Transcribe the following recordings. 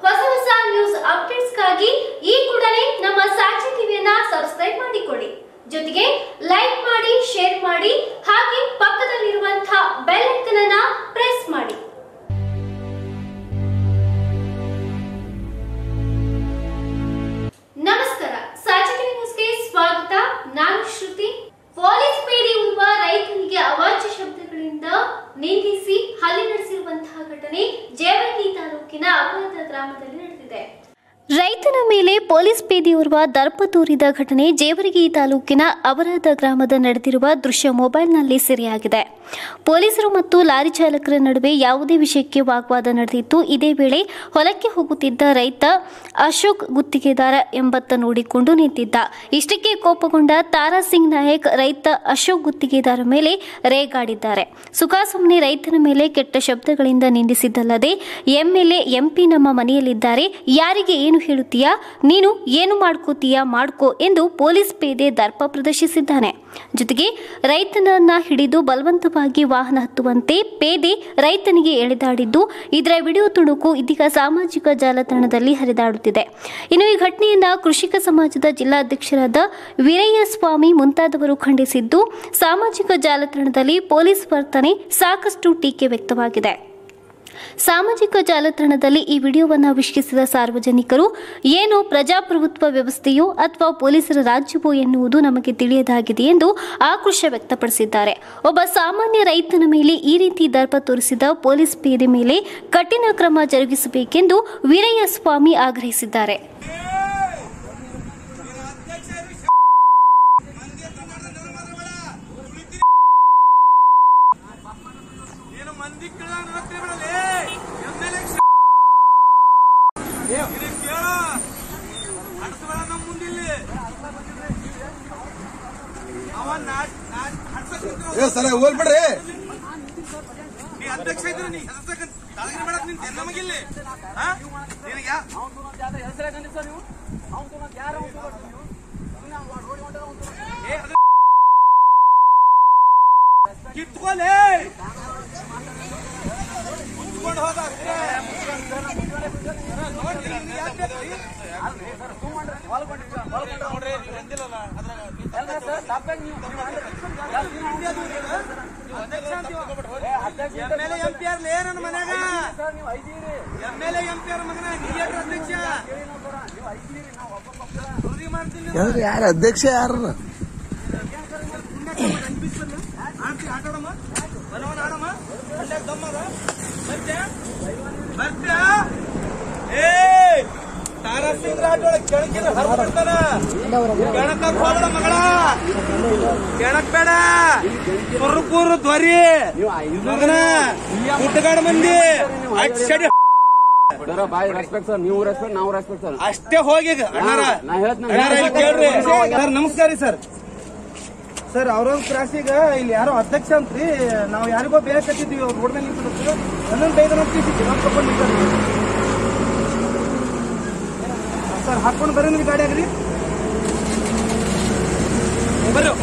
ಹೊಸ ಹೊಸ ನ್ಯೂಸ್ ಅಪ್ಡೇಟ್ಸ್ಗಾಗಿ ಈ ಕೂಡಲೇ ನಮ್ಮ ಸಾಕ್ಷಿ ಟಿವಿಯನ್ನ ಸಬ್ಸ್ಕ್ರೈಬ್ ಮಾಡಿಕೊಳ್ಳಿ ಜೊತೆಗೆ ಲೈಕ್ ಮಾಡಿ ಶೇರ್ ಮಾಡಿ ಹಾಗೆ ಪಕ್ಕದಲ್ಲಿರುವಂತಹ ಬೆಲ್ ಐಕನ್ ಅನ್ನ ಪ್ರೆಸ್ ಮಾಡಿ ನಮಸ್ಕಾರ ಸಾಕ್ಷಿ ಟಿವಿ ನ್ಯೂಸ್ಗೆ ಸ್ವಾಗತ ನಾನು ಶ್ರುತಿ ಪೊಲೀಸ್ ಪೇದೆ ಉರುವ ರೈತನಿಗೆ ಅವಾಚ್ಯ ಶಬ್ದಗಳಿಂದ ನಿಂದಿಸಿ ಹಲ್ಲೆ ನಡೆಸಿರುವಂತಹ ಘಟನೆ ಜೇವರ್ಗಿ ತಾಲೂಕಿನ ಅಪರಾಧ ಗ್ರಾಮದಲ್ಲಿ ನಡೆದಿದೆ ರೈತನ ಮೇಲೆ ಪೊಲೀಸ್ ಪೇದೆಯೋರ್ವ ದರ್ಪ ತೋರಿದ ಘಟನೆ ಜೇವರಗಿ ತಾಲೂಕಿನ ಅವರಾದ ಗ್ರಾಮದ ನಡೆದಿರುವ ದೃಶ್ಯ ಮೊಬೈಲ್ನಲ್ಲಿ ಸೆರೆಯಾಗಿದೆ ಪೊಲೀಸರು ಮತ್ತು ಲಾರಿ ಚಾಲಕರ ನಡುವೆ ಯಾವುದೇ ವಿಷಯಕ್ಕೆ ವಾಗ್ವಾದ ನಡೆದಿತ್ತು ಇದೇ ವೇಳೆ ಹೊಲಕ್ಕೆ ಹೋಗುತ್ತಿದ್ದ ರೈತ ಅಶೋಕ್ ಗುತ್ತಿಗೆದಾರ ಎಂಬತ್ತ ನೋಡಿಕೊಂಡು ನಿಂತಿದ್ದ ಇಷ್ಟಕ್ಕೆ ಕೋಪಗೊಂಡ ತಾರಾ ಸಿಂಗ್ ನಾಯಕ್ ರೈತ ಅಶೋಕ್ ಗುತ್ತಿಗೆದಾರ ಮೇಲೆ ರೇಗಾಡಿದ್ದಾರೆ ಸುಖಾಸುಮ್ಮನೆ ರೈತನ ಮೇಲೆ ಕೆಟ್ಟ ಶಬ್ದಗಳಿಂದ ನಿಂದಿಸಿದ್ದಲ್ಲದೆ ಎಂಎಲ್ಎ ಎಂಪಿ ನಮ್ಮ ಮನೆಯಲ್ಲಿದ್ದಾರೆ ಯಾರಿಗೆ ಏನು ಹೇಳುತ್ತೀಯಾ ನೀನು ಏನು ಮಾಡ್ಕೋತೀಯಾ ಮಾಡ್ಕೋ ಎಂದು ಪೊಲೀಸ್ ಪೇದೆ ದರ್ಪ ಪ್ರದರ್ಶಿಸಿದ್ದಾನೆ ಜೊತೆಗೆ ರೈತನನ್ನ ಹಿಡಿದು ಬಲವಂತವಾಗಿ ವಾಹನ ಹತ್ತುವಂತೆ ಪೇದೆ ರೈತನಿಗೆ ಎಳೆದಾಡಿದ್ದು ಇದರ ವಿಡಿಯೋ ತುಣುಕು ಇದೀಗ ಸಾಮಾಜಿಕ ಜಾಲತಾಣದಲ್ಲಿ ಹರಿದಾಡುತ್ತಿದೆ ಇನ್ನು ಈ ಘಟನೆಯನ್ನ ಕೃಷಿಕ ಸಮಾಜದ ಜಿಲ್ಲಾಧ್ಯಕ್ಷರಾದ ವೀರಯ್ಯ ಸ್ವಾಮಿ ಮುಂತಾದವರು ಖಂಡಿಸಿದ್ದು ಸಾಮಾಜಿಕ ಜಾಲತಾಣದಲ್ಲಿ ಪೊಲೀಸ್ ವರ್ತನೆ ಸಾಕಷ್ಟು ಟೀಕೆ ವ್ಯಕ್ತವಾಗಿದೆ ಸಾಮಾಜಿಕ ಜಾಲತಾಣದಲ್ಲಿ ಈ ವಿಡಿಯೋವನ್ನು ವೀಕ್ಷಿಸಿದ ಸಾರ್ವಜನಿಕರು ಏನು ಪ್ರಜಾಪ್ರಭುತ್ವ ವ್ಯವಸ್ಥೆಯೋ ಅಥವಾ ಪೊಲೀಸರ ರಾಜ್ಯವೋ ಎನ್ನುವುದು ನಮಗೆ ತಿಳಿಯದಾಗಿದೆ ಎಂದು ಆಕ್ರೋಶ ವ್ಯಕ್ತಪಡಿಸಿದ್ದಾರೆ ಒಬ್ಬ ಸಾಮಾನ್ಯ ರೈತನ ಮೇಲೆ ಈ ರೀತಿ ದರ್ಪ ತೋರಿಸಿದ ಪೊಲೀಸ್ ಪೇದೆ ಮೇಲೆ ಕಠಿಣ ಕ್ರಮ ಜರುಗಿಸಬೇಕೆಂದು ವೀರಯ್ಯ ಸ್ವಾಮಿ ಆಗ್ರಹಿಸಿದ್ದಾರೆ ಏನು ಮಂದಿ ಕೇಳ ನೋಡ್ತೀರಿ ಬಿಡಲಿ ಎಮ್ಮೆಲ್ಯೆ ಕೇಳ ಹಡ್ಸಬೇಡ ನಮ್ಮ ಮುಂದಿಲ್ಲಿ ಅವ ನಾಟ್ ನಾಟ್ ಹಡ್ಸಕ್ ನಿಂತಿರೋ ಏ ಸಲ ಹೋಗ್ಬಿಡ್ರಿ ನೀ ಅಧ್ಯಕ್ಷ ಇದ್ರೆ ನೀ ಹೆಸರ್ಸಕ್ ತಳಗಿನ ಬೇಡಕ್ ನಿಂತೆ ನಮಗಿಲ್ಲಿ ಹಾ ನಿನಗೆ ಯಾ ಏ, ಅದು- ಕಿತ್ಕೊಲೆ ಕುತ್ಕೊಂಡು ಹೋಗ ನೋಡ್ರಿ ನಿಮ್ಗೆ ಯಾಕೆ ಬೇಕು? ನೋಡ್ರಿ, ನೀವು ಅಂದಿಲ್ಲಲ್ಲ, ಅದ್ರಾಗ ಎಮ್ಮೆಲ್ಯೆ ಎಂಪಿ ಆರ್ ಲೇ ನನ್ನ ಮನ್ಯಾಗ ಎಮ್ಮೆಲ್ಯೆ ಎಂಪಿ ಆರ್ ಮಗನ ನೀ ಏನ್ರಿ ಅಧ್ಯಕ್ಷ ವರದಿ ಮಾಡ್ತೀನಿ ನೀವು. ಯಾರು ಅಧ್ಯಕ್ಷ ಯಾರು ಆಡ್ತಿ ಆಟ ಆಡಮ್ಮ ಬಲವನ್ ಆಡಮ್ಮ ಮಂಡ್ಯಾಗ ದಮ್ಮದ ಬರ್ತ್ಯಾ ಬರ್ತ್ಯಾ ಏ ತಾರಸಿಂಗ್ ರಾಜೊಳಗೆ ಕೆಳಗಿನ ಹರ್ಬಿಡ್ತಾನ ಕೆಣಕ್ ಹೋಗಬೇಡ ಮಗಳ ಕೆಣಕ್ ಬೇಡ ಕುರುಕೂರು ಧ್ವರಿ ಮಗನ ಗುಡ್ಡಗಾಡ ಮಂದಿ ಅಟ್ ಸಡಿ ಸರ ಬಾಯ್ ರೆಸ್ಪೆಕ್ಟ್ ಸರ್ ನೀವು ರೆಸ್ಪೆಕ್ಟ್ ನಾವು ರೆಸ್ಪೆಕ್ಟ್ ಸರ್ ಅಷ್ಟೇ ಹೋಗಿ ಅಣ್ಣಾರ ನಾ ಹೇಳ್ತೀನಿ. ಅಣ್ಣಾರ ಇಲ್ಲಿ ಕೇಳ್ರಿ ಸರ್ ನಮಸ್ಕಾರ ರೀ ಸರ್ ಸರ್ ಅವ್ರೊಂದ್ ಕ್ರಾಸಿಗ ಇಲ್ಲಿ ಯಾರೋ ಅಧ್ಯಕ್ಷ ಅಂತ್ರಿ ನಾವು ಯಾರಿಗೋ ಬೇರೆ ಕಟ್ಟಿದ್ವಿ ಅವ್ರು ರೋಡ್ ಮೇಲೆ ನಿಂತಿದ್ರು ಹನ್ನೊಂದು ಐದು ಅಂತ ತಿಳಿಸಿದ್ವಿ ನಾವು ತಗೊಂಡು ನಿಂತಿದ್ವಿ ಸರ್ ಹಾಕೊಂಡು ಬರ್ರಿ ಗಾಡಿ ಆಗ್ರಿ ಬರ್ರಿ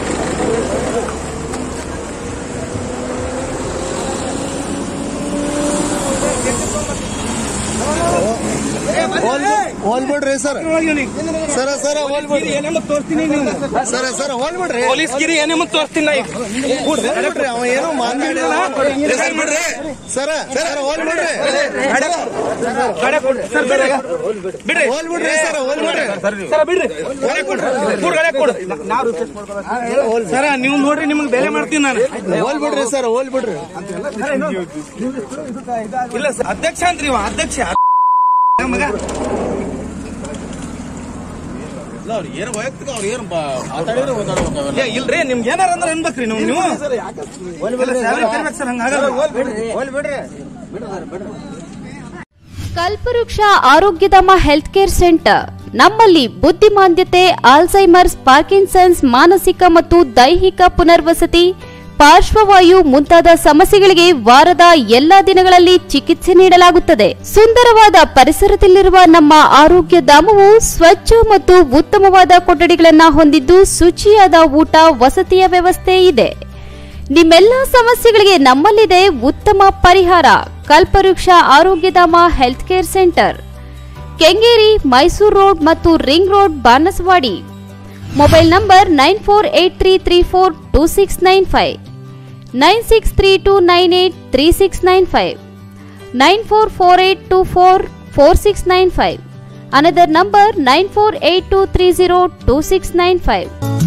ಹೋಲ್ಬಿಡ್ರಿ ಸರ್ ಸರ ಸರ ಹೋಲ್ಬಿಡ್ರಿ ಏನೇಮತ್ ತೋರಿಸ್ತೀನಿ ನೀವು ಸರ ಸರ ಹೋಲ್ಬಿಡ್ರಿ ಪೊಲೀಸ್ ಗಿರಿ ಏನೇಮತ್ ತೋರಿಸ್ತೀನಿ ನಾ ಈಗ ಹೋಲ್ಬಿಡ್ರಿ ಅವ ಏನೋ ಮಾತಾಡಿಲ್ಲ ಸರ್ ಬಿಡ್ರಿ ಸರ ಸರ ಹೋಲ್ಬಿಡ್ರಿ ಗಾಡಿ ಕೊಡ್ರಿ ಸರ್ ಬಿಡ್ರಿ ಬಿಡ್ರಿ ಹೋಲ್ಬಿಡ್ರಿ ಸರ ಹೋಲ್ಬಿಡ್ರಿ ಸರ ಬಿಡ್ರಿ ಗಾಡಿ ಕೊಡ್ರಿ ಕೊಡು ಗಾಡಿ ಕೊಡು ಸರ ನೀವು ನೋಡ್ರಿ ನಿಮ್ಗೆ ಬೆಲೆ ಮಾಡ್ತೀನಿ ನಾನು ಹೋಲ್ಬಿಡ್ರಿ ಸರ್ ಹೋಲ್ಬಿಡ್ರಿ ಇಲ್ಲ ಸರ್ ಅಧ್ಯಕ್ಷ ಅಂತ್ರಿ ಇವ ಅಧ್ಯಕ್ಷ ಮಗ ಏನು ವೈಯಕ್ತಿಕ ಅವ್ರು ಏನು ಮಾತಾಡಿದ್ರೆ ಮಾತಾಡ್ಬೇಕು ಏ, ಇಲ್ರಿ ನಿಮ್ಗೆ ಏನಾರ ಅಂದ್ರೆ ಅನ್ಬೇಕ್ರಿ ನೀವು ನೀವು ಇಲ್ಲ, salary ಕರಿಬೇಕು ಸರ್ ಹಂಗಾಗಲ್ಲ ಕಲ್ಪವೃಕ್ಷ ಆರೋಗ್ಯಧಾಮ ಹೆಲ್ತ್ ಕೇರ್ ಸೆಂಟರ್ ನಮ್ಮಲ್ಲಿ ಬುದ್ಧಿಮಾಂದ್ಯತೆ ಆಲ್ಝೈಮರ್ಸ್ ಪಾರ್ಕಿನ್ಸನ್ಸ್ ಮಾನಸಿಕ ಮತ್ತು ದೈಹಿಕ ಪುನರ್ವಸತಿ ಪಾರ್ಶ್ವವಾಯು ಮುಂತಾದ ಸಮಸ್ಯೆಗಳಿಗೆ ವಾರದ ಎಲ್ಲಾ ದಿನಗಳಲ್ಲಿ ಚಿಕಿತ್ಸೆ ನೀಡಲಾಗುತ್ತದೆ ಸುಂದರವಾದ ಪರಿಸರದಲ್ಲಿರುವ ನಮ್ಮ ಆರೋಗ್ಯ ಧಾಮವು ಸ್ವಚ್ಛ ಮತ್ತು ಉತ್ತಮವಾದ ಕೊಠಡಿಗಳನ್ನು ಹೊಂದಿದ್ದು ಶುಚಿಯಾದ ಊಟ ವಸತಿಯ ವ್ಯವಸ್ಥೆ ಇದೆ ನಿಮ್ಮೆಲ್ಲ ಸಮಸ್ಯೆಗಳಿಗೆ ನಮ್ಮಲ್ಲಿದೆ ಉತ್ತಮ ಪರಿಹಾರ Kalpavriksha Arogyadhama health care centre Kengeri Mysuru road ಮತ್ತು ring road Banaswadi mobile number nine four eight three three four two six nine five nine six three two nine eight three six nine five nine four four eight two four four six nine five another number nine four eight two three zero two six nine five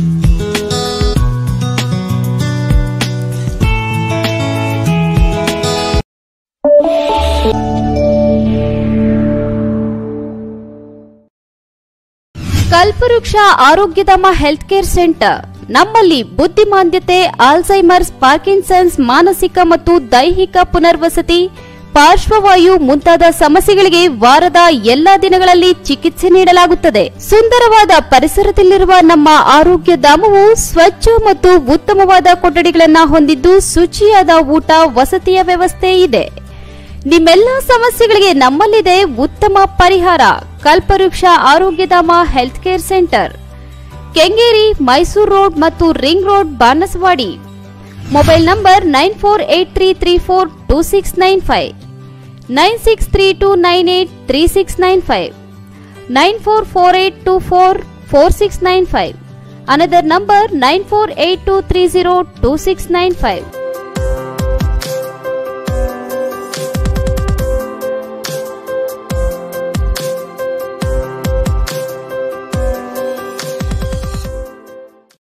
Kalpavriksha Arogyadhama health care centre ನಮ್ಮಲ್ಲಿ ಬುದ್ಧಿಮಾಂದ್ಯತೆ Alzheimer's Parkinson's ಮಾನಸಿಕ ಮತ್ತು ದೈಹಿಕ ಪುನರ್ವಸತಿ ಪಾರ್ಶ್ವವಾಯು ಮುಂತಾದ ಸಮಸ್ಯೆಗಳಿಗೆ ವಾರದ ಎಲ್ಲಾ ದಿನಗಳಲ್ಲಿ ಚಿಕಿತ್ಸೆ ನೀಡಲಾಗುತ್ತದೆ ಸುಂದರವಾದ ಪರಿಸರದಲ್ಲಿರುವ ನಮ್ಮ ಆರೋಗ್ಯ ಧಾಮವು ಸ್ವಚ್ಛ ಮತ್ತು ಉತ್ತಮವಾದ ಕೊಠಡಿಗಳನ್ನ ಹೊಂದಿದ್ದು ಶುಚಿಯಾದ ಊಟ ವಸತಿಯ ವ್ಯವಸ್ಥೆ ಇದೆ ನಿಮ್ಮೆಲ್ಲ ಸಮಸ್ಯೆಗಳಿಗೆ ನಮ್ಮಲ್ಲಿದೆ ಉತ್ತಮ ಪರಿಹಾರ Kalpavriksha Arogyadhama health care centre Kengeri Mysuru road ಮತ್ತು ring road Banaswadi mobile number nine four eight three three four two six nine five nine six three two nine eight three six nine five nine four four eight two four four six nine five another number nine four eight two three zero two six nine five